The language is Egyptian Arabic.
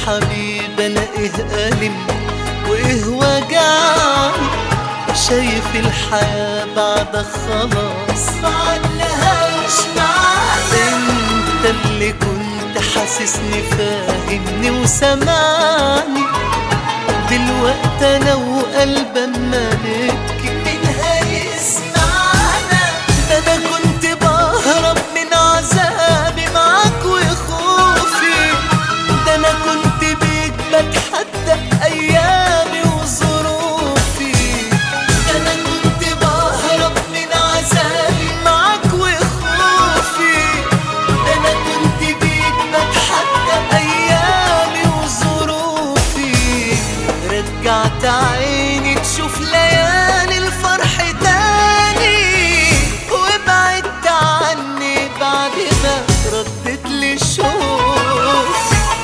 حبيب انا ايه ألم وايه وجعني شايف الحياة بعدك خلاص معلهاش معايا انت اللي كنت حاسسني فاهمني وسمعني دلوقتي انا وقلبي مالك